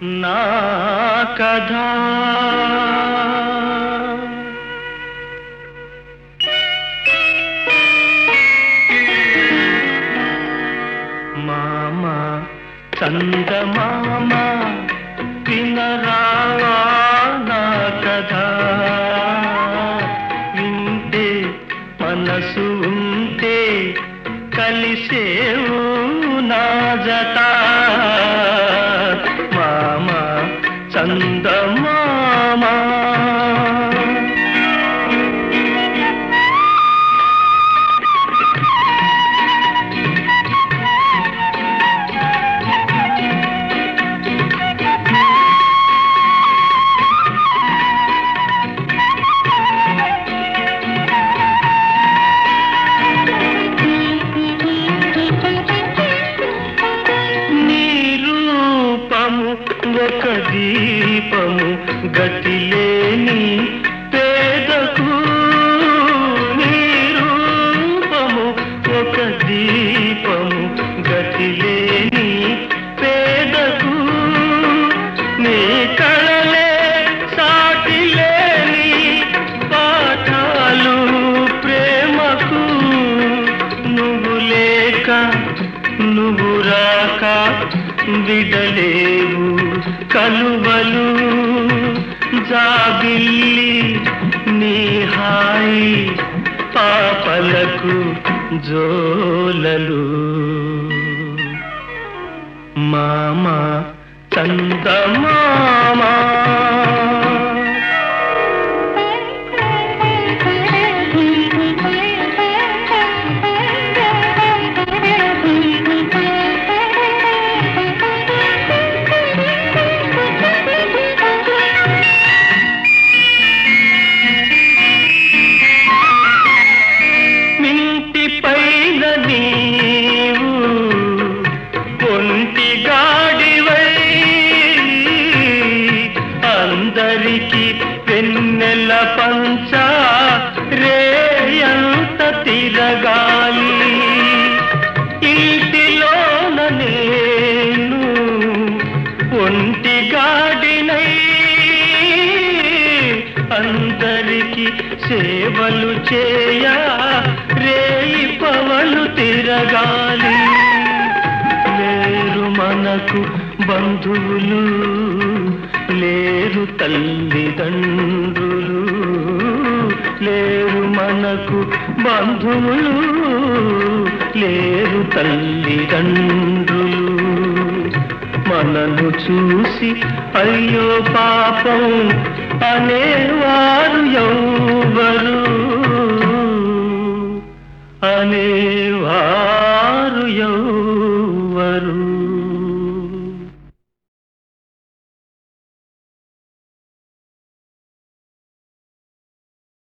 నా కథ మామ చందమామ వినరావా నా కథ వింటే మనసు ఉంటే కలిసేవు నా జత మామ చందమామ నీ రూపము ఒక దీపము గతిలేని పేదకు నీ రూపము ఒక దీపము గతిలేని పేదకు నీ కళలే సాటిలేని పాఠాలు ప్రేమకు నువ్వు లేక నువ్వు రాక విడలేవు కలువలు జాబిల్లి నీ హాయి పాపలకు జోలలు మామ చందమామా మింటి పైన నీవు ఒంటి గాడివై అందరికి వెన్నెల పంచ రేయంత తిరగాలి ఇంటిలోన నేను ఒంటి గాడినై అందరికి సేవలు చేయ రేయి పవలు తిరగాలి లేరు మనకు బంధువులు లేరు తల్లిదండ్రులు లేరు మనకు బంధువులు లేరు తల్లిదండ్రులు మనను చూసి అయ్యో పాపం అనేవారు ఎవరు